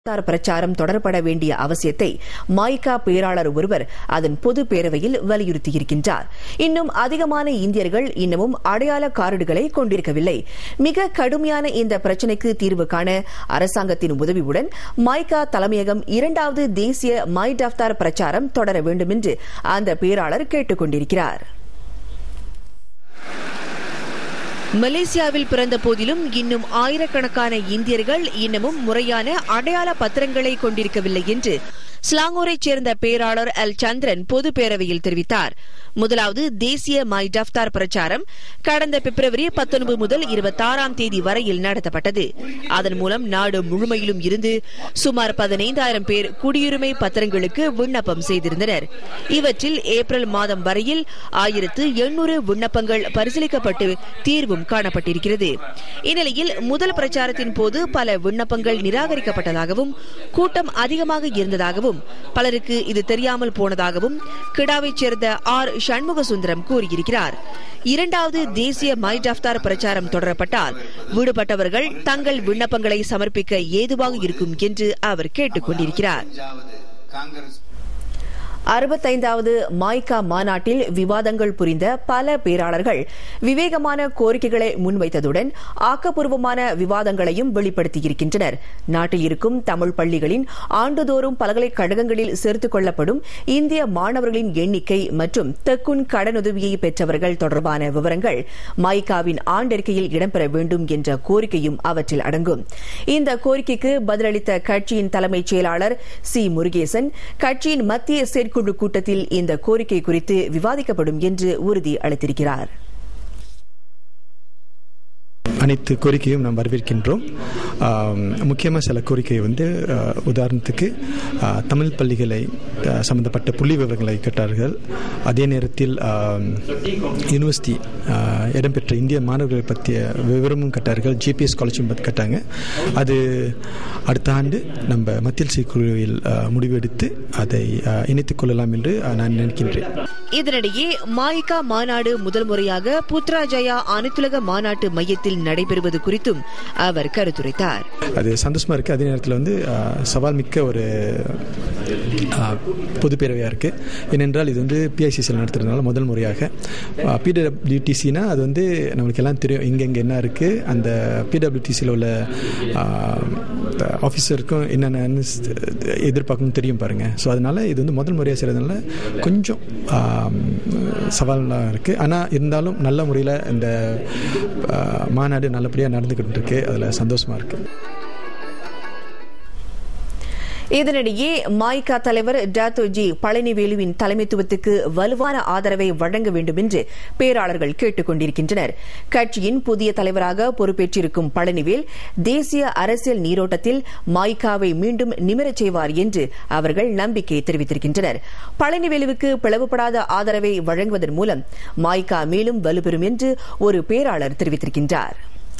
பிரச்சார பிரச்சாரம் தொடரப்பட வேண்டிய அவசியத்தை மாய்கா பேராளர் ஒருவர் அதன் பொது பேரவையில் வலியுறுத்தியிருக்கின்றார் இன்னும் அதிகமான இந்தியர்கள் இன்னமும் அடையாள கார்டுகளை கொண்டிருக்கவில்லை மிக கடுமையான இந்த பிரச்சினைக்கு தீர்வு காண அரசாங்கத்தின் உதவியுடன் மாய்கா தலைமையகம் இரண்டாவது தேசிய மை டஃப்தார் பிரச்சாரம் தொடர வேண்டும் என்று அந்த பேராளர் கேட்டுக் கொண்டிருக்கிறார் மலேசியாவில் பிறந்த போதிலும் இன்னும் ஆயிரக்கணக்கான இந்தியர்கள் இன்னமும் முறையான அடையாள பத்திரங்களை கொண்டிருக்கவில்லை என்று ஸ்லாங்கூரைச் சேர்ந்த பேராளர் எல் சந்திரன் பொது பேரவையில் தெரிவித்தார் முதலாவது தேசிய மை டஃப்தார் பிரச்சாரம் கடந்த பிப்ரவரி பத்தொன்பது முதல் இருபத்தாறாம் தேதி வரையில் நடத்தப்பட்டது அதன் மூலம் நாடு முழுமையிலும் இருந்து சுமார் பதினைந்தாயிரம் பேர் குடியுரிமை பத்திரங்களுக்கு விண்ணப்பம் செய்திருந்தனர் இவற்றில் ஏப்ரல் மாதம் வரையில் ஆயிரத்து எண்ணூறு விண்ணப்பங்கள் பரிசீலிக்கப்பட்டு தீர்வும் காணப்பட்டிருக்கிறது இந்நிலையில் முதல் பிரச்சாரத்தின் போது பல விண்ணப்பங்கள் நிராகரிக்கப்பட்டதாகவும் கூட்டம் அதிகமாக இருந்ததாகவும் பலருக்கு இது தெரியாமல் போனதாகவும் கிடாவைச் சேர்ந்த ஆர் சண்முக சுந்தரம் கூறியிருக்கிறார் இரண்டாவது தேசிய மை டஃப்தார் பிரச்சாரம் தொடரப்பட்டால் விடுபட்டவர்கள் தங்கள் விண்ணப்பங்களை சமர்ப்பிக்க ஏதுவாக இருக்கும் என்று அவர் கேட்டுக் கொண்டிருக்கிறார் அறுபத்தைந்தாவது மாய்கா மாநாட்டில் விவாதங்கள் புரிந்த பல பேராளர்கள் விவேகமான கோரிக்கைகளை முன்வைத்ததுடன் ஆக்கப்பூர்வமான விவாதங்களையும் வெளிப்படுத்தியிருக்கின்றனர் நாட்டில் இருக்கும் தமிழ் பள்ளிகளின் ஆண்டுதோறும் பல்கலைக்கழகங்களில் சேர்த்துக் கொள்ளப்படும் இந்திய மாணவர்களின் எண்ணிக்கை மற்றும் தெக்குன் கடனுதவியை பெற்றவர்கள் தொடர்பான விவரங்கள் மாய்காவின் ஆண்டறிக்கையில் இடம்பெற வேண்டும் என்ற கோரிக்கையும் அவற்றில் அடங்கும் இந்த கோரிக்கைக்கு பதிலளித்த கட்சியின் தலைமைச் செயலாளர் சி முருகேசன் கட்சியின் மத்திய செயற்குழு கூட்டத்தில் இந்த கோரிக்கை குறித்து விவாதிக்கப்படும் என்று உறுதி அளித்திருக்கிறார் அனைத்து கோரிக்கையும் நாம் வரவேற்கின்றோம் முக்கியமாக சில கோரிக்கை வந்து உதாரணத்துக்கு தமிழ் பள்ளிகளை சம்பந்தப்பட்ட புள்ளி விவரங்களை கேட்டார்கள் அதே நேரத்தில் யூனிவர்சிட்டி இடம்பெற்ற இந்திய மாணவர்களை பற்றிய விவரமும் கேட்டார்கள் ஜிபிஎஸ் ஸ்காலர்ஷிப் பற்றி கேட்டாங்க அது அடுத்த ஆண்டு நம்ம மத்திய செயற்குழுவில் முடிவெடுத்து அதை இணைத்துக் கொள்ளலாம் என்று நான் நினைக்கின்றேன் இதனிடையே மாயிகா மாநாடு முதல் முறையாக புத்ராஜயா அனைத்துலக மாநாட்டு மையத்தில் நடைபெறுவது குறித்தும் அவர் கருத்துரைத்தார் அது சந்தோஷமா இருக்கு அதே நேரத்தில் வந்து சவால் மிக்க ஒரு பொது பேரவையாக இருக்கு ஏனென்றால் இது வந்து பிஐசிசியில் நடத்துறதுனால முதல் முறையாக பிடபிள்யூடிசினா அது வந்து நம்மளுக்கு எல்லாம் தெரியும் இங்கே என்ன இருக்கு அந்த பிடபிள்யூடிசியில் உள்ள ஆஃபீஸருக்கும் என்னென்னு எதிர்பார்க்கணும் தெரியும் பாருங்க ஸோ அதனால இது வந்து முதல் முறையாக செய்கிறதுனால கொஞ்சம் சவாலாக இருக்குது ஆனால் இருந்தாலும் நல்ல முறையில் இந்த மாநாடு நல்லபடியாக நடந்துக்கிட்டு இருக்கு அதில் சந்தோஷமாக இருக்குது இதனிடையே மாய்கா தலைவர் டாத்தோ ஜி பழனிவேலுவின் தலைமைத்துவத்துக்கு வலுவான ஆதரவை வழங்க வேண்டும் என்று பேராளர்கள் கேட்டுக் கொண்டிருக்கின்றனர் கட்சியின் புதிய தலைவராக பொறுப்பேற்றிருக்கும் பழனிவேல் தேசிய அரசியல் நீரோட்டத்தில் மாய்காவை மீண்டும் நிமிரச் செய்வார் என்று அவர்கள் நம்பிக்கை தெரிவித்திருக்கின்றனர் பழனிவேலுவுக்கு பிளவுபடாத ஆதரவை வழங்குவதன் மூலம் மாய்கா மேலும் வலுப்பெறும் என்று ஒரு பேராளர் தெரிவித்திருக்கின்றார்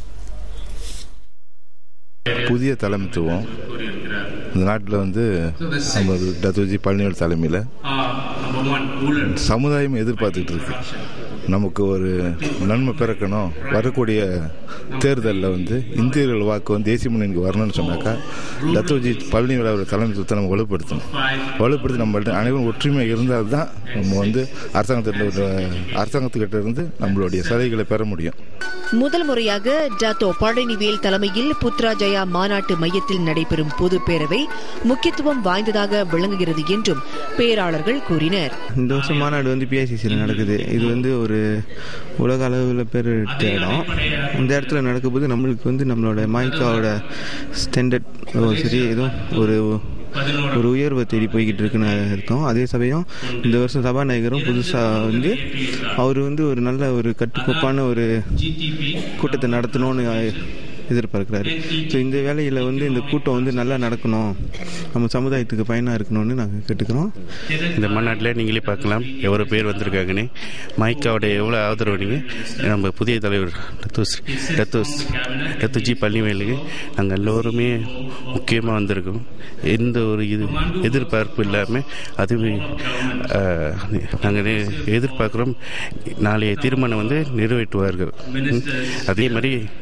புதிய தலைமைத்துவம் இந்த நாட்டில் வந்து நம்ம டத்தோஜி பழனிவேல் தலைமையில் சமுதாயம் எதிர்பார்த்துக்கிட்டு இருக்கு நமக்கு ஒரு நன்மை பிறக்கணும் வரக்கூடிய தேர்தலில் வந்து இந்தியர்கள் வாக்கு வந்து தேசிய முன்னணிக்கு வரணும்னு சொன்னாக்கா டத்தோஜி பழனிவேல் அவர் தலைமைத்துவத்தை நம்ம வலுப்படுத்தணும் வலுப்படுத்தி நம்மள்ட்ட அனைவரும் ஒற்றுமை இருந்தால் தான் நம்ம வந்து அரசாங்கத்திட்ட அரசாங்கத்துக்கிட்ட இருந்து நம்மளுடைய சலுகைகளை பெற முடியும் முதல் முறையாக ஜாத்தோ பழனிவேல் தலைமையில் புத்ராஜயா மாநாட்டு மையத்தில் நடைபெறும் பொது பேரவை முக்கியத்துவம் வாய்ந்ததாக விளங்குகிறது என்றும் பேராளர்கள் கூறினர் இந்த வருஷம் மாநாடு வந்து பிஐசிசியில் நடக்குது இது வந்து ஒரு உலக அளவில் பேர் இடம் இந்த இடத்துல நடக்கும்போது நம்மளுக்கு வந்து நம்மளோட மாய்க்காவோட ஸ்டாண்டர்ட் சரி எதுவும் ஒரு ஒரு உயர்வை தேடி போய்கிட்டு இருக்குன்னு அர்த்தம் அதே சமயம் இந்த வருஷம் சபாநாயகரும் புதுசாக வந்து அவர் வந்து ஒரு நல்ல ஒரு கட்டுக்கோப்பான ஒரு கூட்டத்தை நடத்தணும்னு எதிர்பார்க்குறாரு ஸோ இந்த வேலையில் வந்து இந்த கூட்டம் வந்து நல்லா நடக்கணும் நம்ம சமுதாயத்துக்கு பயனாக இருக்கணும்னு நாங்கள் கேட்டுக்கிறோம் இந்த மாநாட்டில் நீங்களே பார்க்கலாம் எவ்வளோ பேர் வந்திருக்காங்கன்னு மைக்காவோட எவ்வளோ ஆதரவு நீங்கள் நம்ம புதிய தலைவர் ரத்தோஸ் ரத்தோஸ் ரத்துஜி பழனிவேலுக்கு நாங்கள் எல்லோருமே முக்கியமாக வந்திருக்கோம் எந்த ஒரு இது எதிர்பார்ப்பு இல்லாமல் அதுவே நாங்கள் எதிர்பார்க்குறோம் நாளைய தீர்மானம் வந்து நிறைவேற்றுவார்கள் அதே மாதிரி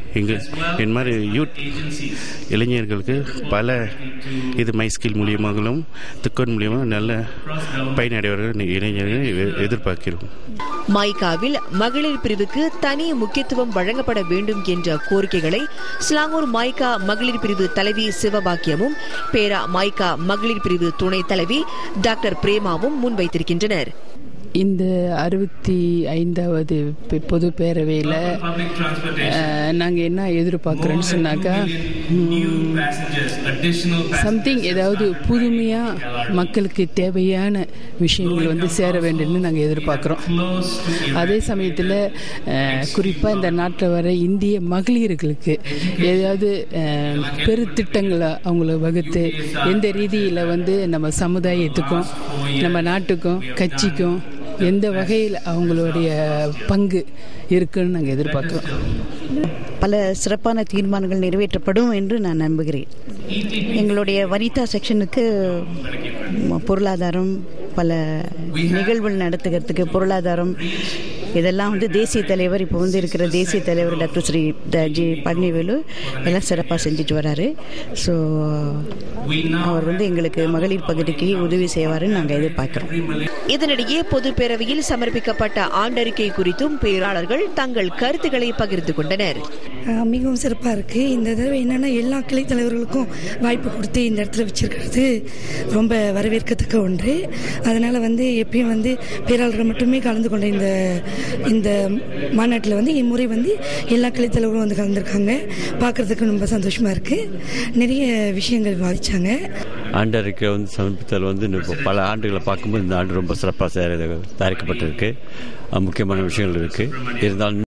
எங்கள் என் மாதிரி யூத் இளைஞர்களுக்கு பல இது மை ஸ்கில் மூலியமாகவும் திக்கோன் மூலியமாக நல்ல பயனடைவார்கள் இளைஞர்கள் எ- எதிர்பார்க்கிறோம் மைகாவில் மகளிர் பிரிவுக்கு தனி முக்கியத்துவம் வழங்கப்பட வேண்டும் என்ற கோரிக்கைகளை ஸ்லாங்கூர் மைகா மகளிர் பிரிவு தலைவி சிவபாக்கியமும் பேரா மைகா மகளிர் பிரிவு துணைத் தலைவி டாக்டர் பிரேமாவும் முன்வைத்திருக்கின்றனர் இந்த அறுபத்தி ஐந்தாவது பெ- பொது பேரவையில் நாங்கள் என்ன எதிர்பார்க்குறோன்னு சொன்னாக்கா சம்திங் ஏதாவது புதுமையாக மக்களுக்கு தேவையான விஷயங்கள் வந்து சேர வேண்டும்னு நாங்கள் எதிர்பார்க்குறோம் அதே சமயத்தில் குறிப்பாக இந்த நாட்டில் வர இந்திய மகளிர்களுக்கு ஏதாவது அஹ், பெருத்திட்டங்களை அவங்கள வகுத்து எந்த ரீதியில் வந்து நம்ம சமுதாயத்துக்கும் நம்ம நாட்டுக்கும் கட்சிக்கும் எந்த வகையில் அவங்களுடைய பங்கு இருக்குன்னு நாங்கள் எதிர்பார்க்குறோம் பல சிறப்பான தீர்மானங்கள் நிறைவேற்றப்படும் என்று நான் நம்புகிறேன் எங்களுடைய வனிதா செக்ஷனுக்கு ம- பொருளாதாரம் பல நிகழ்வுகள் நடத்துகிறதுக்கு பொருளாதாரம் இதெல்லாம் வந்து தேசிய தலைவர் இப்போ வந்து இருக்கிற தேசிய தலைவர் டாக்டர் ஸ்ரீ த- ஜி பழனிவேலு எல்லாம் சிறப்பாக செஞ்சுட்டு வராரு ஸோ அவர் வந்து எங்களுக்கு மகளிர் பகுதிக்கு உதவி செய்வாருன்னு நாங்கள் எதிர்பார்க்குறோம் இதனிடையே பொது பேரவையில் சமர்ப்பிக்கப்பட்ட ஆண்டறிக்கை குறித்தும் பேராளர்கள் தங்கள் கருத்துக்களை பகிர்ந்து கொண்டனர் ஆஹ் மிகவும் சிறப்பாக இருக்குது இந்த தடவை என்னென்னா எல்லா கிளை தலைவர்களுக்கும் வாய்ப்பு கொடுத்து இந்த இடத்துல வச்சிருக்கிறது ரொம்ப வரவேற்கத்தக்க ஒன்று அதனால் வந்து எப்பயும் வந்து பேராளர்கள் மட்டுமே கலந்து கொண்ட இந்த இந்த மாநாட்டில் வந்து இம்முறை வந்து எல்லா கிளை தலைவர்களும் வந்து கலந்துருக்காங்க பார்க்குறதுக்கு ரொம்ப சந்தோஷமாக இருக்குது நிறைய விஷயங்கள் பாதிச்சாங்க ஆண்டறிக்கை வந்து சமர்ப்பித்தல் வந்து இப்போ பல ஆண்டுகளை பார்க்கும்போது இந்த ஆண்டு ரொம்ப சிறப்பாக தயாரிக்கப்பட்டிருக்கு அஹ் முக்கியமான விஷயங்கள் இருக்குது இருந்தாலும்